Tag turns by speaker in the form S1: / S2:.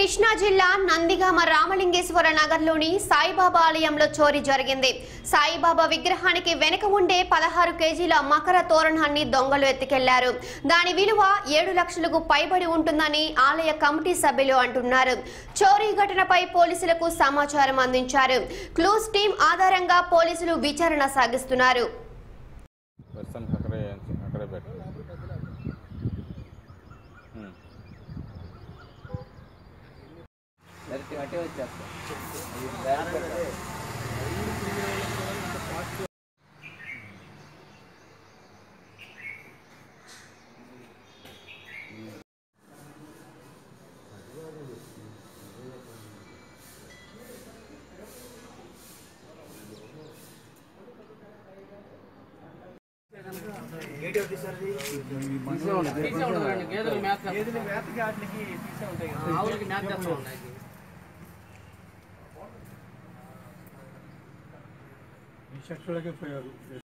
S1: కృష్ణా జిల్లా నందిగామ రామలింగేశ్వర నగర్లోని సాయిబాబా ఆలయంలో చోరీ జరిగింది సాయిబాబా విగ్రహానికి వెనుక ఉండే పదహారు కేజీల మకర తోరణాన్ని దొంగలు ఎత్తుకెళ్లారు దాని విలువ ఏడు లక్షలకు పైబడి ఉంటుందని ఆలయ కమిటీ సభ్యులు అంటున్నారు చోరీ ఘటనపై పోలీసులకు సమాచారం అందించారు క్లూస్ టీం ఆధారంగా పోలీసులు విచారణ సాగిస్తున్నారు
S2: ప్రస్తుతానికి అక్కడే అక్కడే పెట్టు ఉమ్.
S3: డైరెక్ట్ అట్టే వచ్చేస్తాం అది బ్యాన్ పెట్టాలి. తీసే ఉండదండి. గేదెలు మేత ఆవులకి మేత చేస్తూ ఉన్నాయి
S4: ఈ షర్టులకే పోయారు